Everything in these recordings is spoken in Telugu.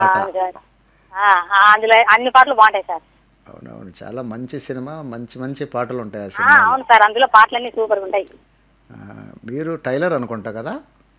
అవును సార్ ఆ, ఆ, అందులో అన్ని పాటలు బాగుంటాయి సార్ అవునవును చాలా మంచి సినిమా మంచి మంచి పాటలు ఉంటాయి ఆ ఆ, సినిమా అవును సార్ అందులో పాటలన్నీ సూపర్గా ఉంటాయి మీరు టైలర్ అనుకుంటా కదా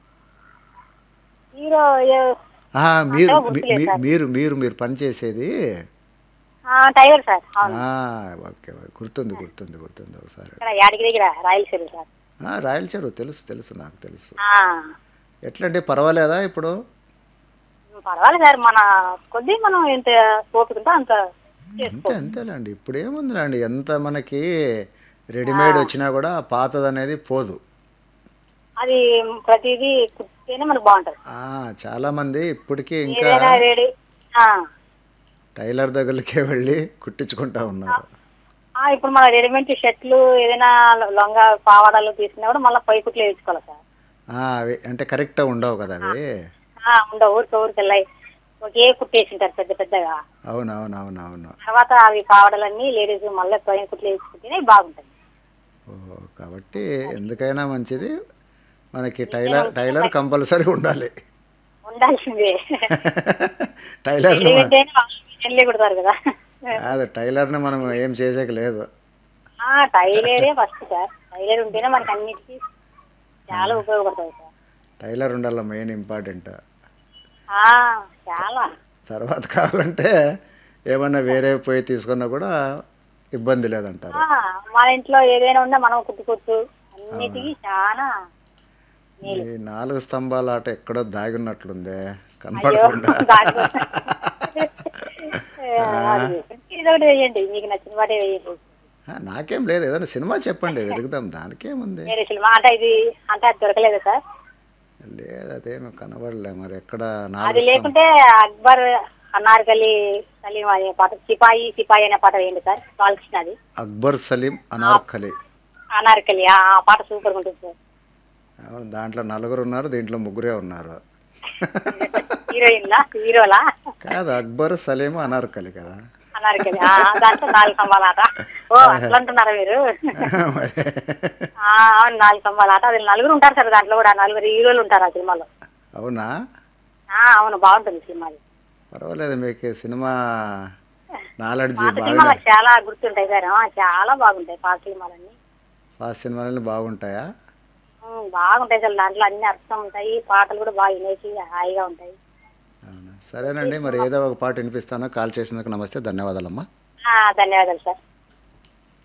హీరో ఏ- ఆ, మీరు అంతగా మీ- గుర్తులేదు మీ- సార్. మీరు మీరు మీరు పనిచేసేది ఆ, టైగర్ సార్ అవును ఆ, ఓకే ఓకే. గుర్తుంది గుర్తుంది గుర్తుంది ఒకసారి ఇక్కడ యాడికి దగ్గర రాయలసీమ సార్ ఆ, రాయల చెరువు తెలుసు తెలుసు నాకు తెలుసు ఆ, ఎట్లంటే పర్వాలేదా ఇప్పుడు పర్వాలేదు సార్ మన కొద్ది మనం ఎంత ఓపిక ఉంటే అంత చేసుకో అంతే అంతేలేండి ఇప్పుడు ఏముందిలేండి ఎంత మనకి రెడీమేడ్ వచ్చినా కూడా పాతది అనేది పోదు అది ప్రతిదీ కుట్టితేనే మనకు బాగుంటుంది ఆ, చాలా మంది ఇప్పటికీ ఇంకా ఏదైనా రెడీ ఆ, టైలర్ దగ్గరికి వెళ్ళి కుట్టించుకుంటా ఉన్నారు ఆ, ఇప్పుడు మన రెడీమేడ్ షర్ట్లు ఏదైనా లొంగ పావాడాలు తీసుకున్నా కూడా మళ్ళీ పై కుట్లు వేయించుకోవాలి సార్ ఆ, అవి అంటే కరెక్ట్గా ఉండవు కదా అవి ఆ, ఉండవు ఊరికి ఊరికి వెళ్ళాయి ఒకే కుట్టేసింటారు పెద్ద పెద్దగా అవును అవును అవును అవును తర్వాత అవి పావడాలన్నీ లేడీస్ మళ్ళీ పై కుట్లు వేసుకుంటేనే బాగుంటుంది ఓ, కాబట్టి ఎందుకైనా మంచిది మనకి టైలర్ టైలర్ కంపల్సరీ ఉండాలి ఉండాల్సిందే టైలర్ని మ- వెళ్ళి కుడతారు కదా కాదు టైలర్ని మనం ఏం చేసేక లేదు ఆ, టైలరే ఫస్ట్ సార్ టైలర్ ఉంటేనే మనకి అన్నిటికీ చాలా ఉపయోగపడుతుంది సార్ టైలర్ ఉండాలి మెయిన్ ఇంపార్టెంట్ ఆ, చాలా తర్వాత కావాలంటే ఏమన్నా వేరే పోయి తీసుకున్నా కూడా ఇబ్బంది లేదంటారు ఆ, మన ఇంట్లో ఏదైనా ఉన్నా మనం కుట్టుకోవచ్చు అన్నిటికీ చాలా ఈ నాలుగు స్తంభాల ఆట ఎక్కడో దాగి ఉన్నట్లుందే అయ్యో కనపడకుండా దాంట్లో అది ఇదొకటి వేయండి మీకు నచ్చిన పాటే వేయండి ఆ, నాకేం లేదు ఏదైనా సినిమా చెప్పండి వెతుకుదాం దానికేముంది వేరే సినిమా అంటే ఇది అంటే అది దొరకలేదు సార్ లేదు అదేమి కనబడలే మరి ఎక్కడ అది నాలుగు స్తం- లేకుంటే అక్బర్ అనార్కలి సలీం అనే పాట సిపాయి సిపాయి అనే పాట వేయండి సార్ బాలకృష్ణ అది అక్బర్ సలీం అనార్కలి అనార్కలి ఆ ఆ పాట సూపర్ ఉంటుంది సార్ అవును, దాంట్లో నలుగురు ఉన్నారు దీంట్లో ముగ్గురే ఉన్నారు హీరోయిన్లా హీరోలా కాదు అక్బర్ సలీం అనార్కలి కదా అనార్కలి ఆ, దాంట్లో నాలుగు స్తంభాల ఆట ఓ అట్లా అంటున్నారా మీరు ఆ, అవును నాలుగు స్తంభాల ఆట అది నలుగురు ఉంటారు సార్ దాంట్లో కూడా నలుగురు హీరోలు ఉంటారు ఆ సినిమాలో అవునా ఆ, అవును బాగుంటుంది సినిమా అది. పర్వాలేదు మీకు సినిమా నాలెడ్జ్ పాత బాగా సినిమాలకు చాలా గుర్తుంటాయి సార్ ఆ, చాలా బాగుంటాయి పాత సినిమాలన్నీ ఫాస్ట్ సినిమాలు బాగుంటాయా ఉమ్, బాగుంటాయి సార్ దాంట్లో అన్ని అర్థం ఉంటాయి పాటలు కూడా బాగా వినేసి హాయిగా ఉంటాయి అవునా సరేనండి మరి ఏదో ఒక పాట వినిపిస్తాను కాల్ చేసినందుకు నమస్తే ధన్యవాదాలమ్మా ఆ, ధన్యవాదాలు సార్